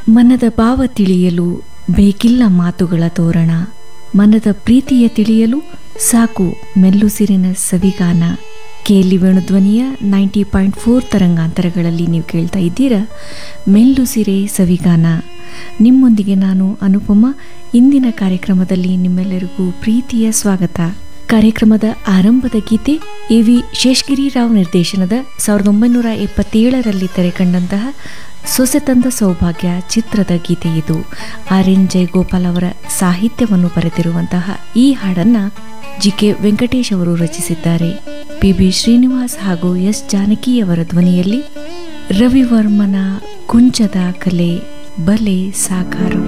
ಮನದ ಭಾವ ತಿಳಿಯಲು ಬೇಕಿಲ್ಲ ಮಾತುಗಳ ತೋರಣ ಮನದ ಪ್ರೀತಿಯ ತಿಳಿಯಲು ಸಾಕು ಮೆಲ್ಲುಸಿರಿನ ಸವಿಗಾನ ಕೇಲಿ ವೇಣುಧ್ವನಿಯ ನೈಂಟಿ ಪಾಯಿಂಟ್ ಫೋರ್ ತರಂಗಾಂತರಗಳಲ್ಲಿ ನೀವು ಕೇಳ್ತಾ ಇದ್ದೀರಾ ಮೆಲ್ಲುಸಿರೆ ಸವಿಗಾನ ನಿಮ್ಮೊಂದಿಗೆ ನಾನು ಅನುಪಮ ಇಂದಿನ ಕಾರ್ಯಕ್ರಮದಲ್ಲಿ ನಿಮ್ಮೆಲ್ಲರಿಗೂ ಪ್ರೀತಿಯ ಸ್ವಾಗತ ಕಾರ್ಯಕ್ರಮದ ಆರಂಭದ ಗೀತೆ ಎ ವಿ ಶೇಷಗಿರಿರಾವ್ ನಿರ್ದೇಶನದ ಸಾವಿರದ ಒಂಬೈನೂರ ಎಪ್ಪತ್ತೇಳರಲ್ಲಿ ತೆರೆಕಂಡಂತಹ ಸೊಸೆ ತಂದ ಸೌಭಾಗ್ಯ ಚಿತ್ರದ ಗೀತೆ ಇದು ಆರ್ ಎನ್ ಜಯಗೋಪಾಲ್ ಅವರ ಸಾಹಿತ್ಯವನ್ನು ಬರೆದಿರುವಂತಹ ಈ ಹಾಡನ್ನ ಜಿ ಕೆ ವೆಂಕಟೇಶ್ ಅವರು ರಚಿಸಿದ್ದಾರೆ ಪಿ ಬಿ ಶ್ರೀನಿವಾಸ್ ಹಾಗೂ ಎಸ್ ಜಾನಕಿ ಅವರ ಧ್ವನಿಯಲ್ಲಿ ರವಿವರ್ಮನ ಕುಂಚದ ಕಲೆ ಬಲೆ ಸಾಕಾರವು